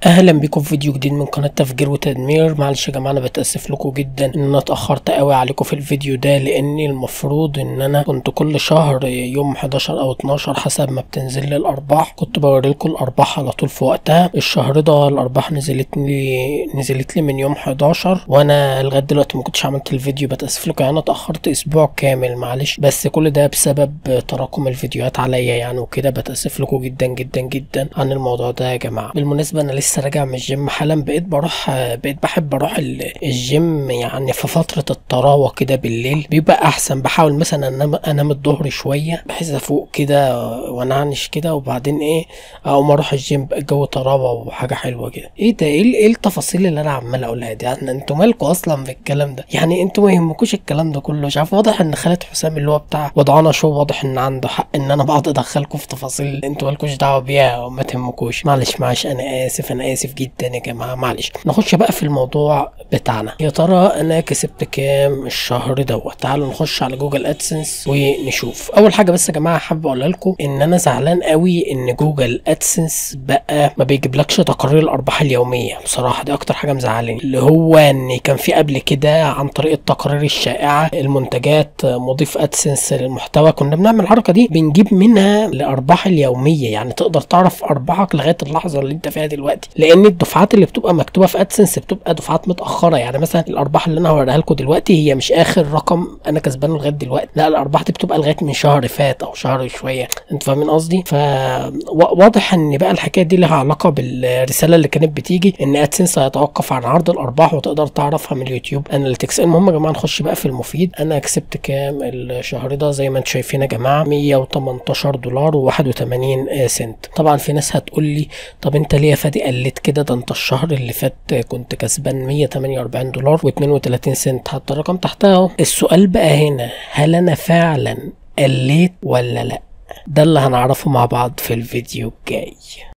اهلا بيكم في فيديو جديد من قناه تفجير وتدمير معلش يا جماعه انا بتاسف لكم جدا ان انا اتاخرت قوي عليكم في الفيديو ده لان المفروض ان انا كنت كل شهر يوم 11 او 12 حسب ما بتنزل لي الارباح كنت بوري لكم الارباح على طول في وقتها الشهر ده الارباح نزلت لي نزلت لي من يوم 11 وانا لغايه دلوقتي ما كنتش عملت الفيديو بتاسف لكم يعني انا اتاخرت اسبوع كامل معلش بس كل ده بسبب تراكم الفيديوهات عليا يعني وكده بتاسف لكم جدا جدا جدا عن الموضوع ده يا جماعه بالمناسبه انا لسه راجع من الجيم حالا بقيت بروح بقيت بحب اروح ال- الجيم يعني في فتره الطراوه كده بالليل بيبقى احسن بحاول مثلا انام انام الظهر شويه بحيث افوق كده وانعنش كده وبعدين ايه اقوم اروح الجيم بقى الجو طراوه وحاجه حلوه كده ايه ده ايه ال- ايه التفاصيل اللي انا عمال اقولها دي يعني انتوا مالكوا اصلا في الكلام ده يعني انتوا ما يهمكوش الكلام ده كله مش عارف واضح ان خالد حسام اللي هو بتاع وضعنا شو واضح ان عنده حق ان انا بقعد ادخلكم في تفاصيل انتوا مالكوش دعوه بيها وما تهمكوش معلش معلش انا اسف انا اسف جدا يا جماعه معلش نخش بقى في الموضوع بتاعنا يا ترى انا كسبت كام الشهر دوت تعالوا نخش على جوجل ادسنس ونشوف اول حاجه بس يا جماعه حابب اقول لكم ان انا زعلان قوي ان جوجل ادسنس بقى ما بيجيبلكش تقارير الارباح اليوميه بصراحه دي اكتر حاجه مزعلاني اللي هو ان كان في قبل كده عن طريق التقارير الشائعه المنتجات مضيف ادسنس للمحتوى كنا بنعمل الحركه دي بنجيب منها الارباح اليوميه يعني تقدر تعرف ارباحك لغايه اللحظه اللي انت فيها دلوقتي لان الدفعات اللي بتبقى مكتوبه في ادسنس بتبقى دفعات متاخره يعني مثلا الارباح اللي انا هوريها لكم دلوقتي هي مش اخر رقم انا كسبانه لغايه دلوقتي لا الارباح دي بتبقى لغايه من شهر فات او شهر شويه انتوا فاهمين قصدي فواضح ان بقى الحكايه دي لها علاقه بالرساله اللي كانت بتيجي ان ادسنس هيتوقف عن عرض الارباح وتقدر تعرفها من اليوتيوب اناليتكس المهم يا جماعه نخش بقى في المفيد انا كسبت كام الشهر ده زي ما انتم شايفين يا جماعه 118 دولار و81 سنت طبعا في ناس هتقول لي طب انت ليه يا فادي قلت كده ده انت الشهر اللي فات كنت كسبان 148 دولار و32 سنت حتى الرقم تحتها اهو السؤال بقى هنا هل انا فعلا قليت ولا لا ده اللي هنعرفه مع بعض في الفيديو الجاي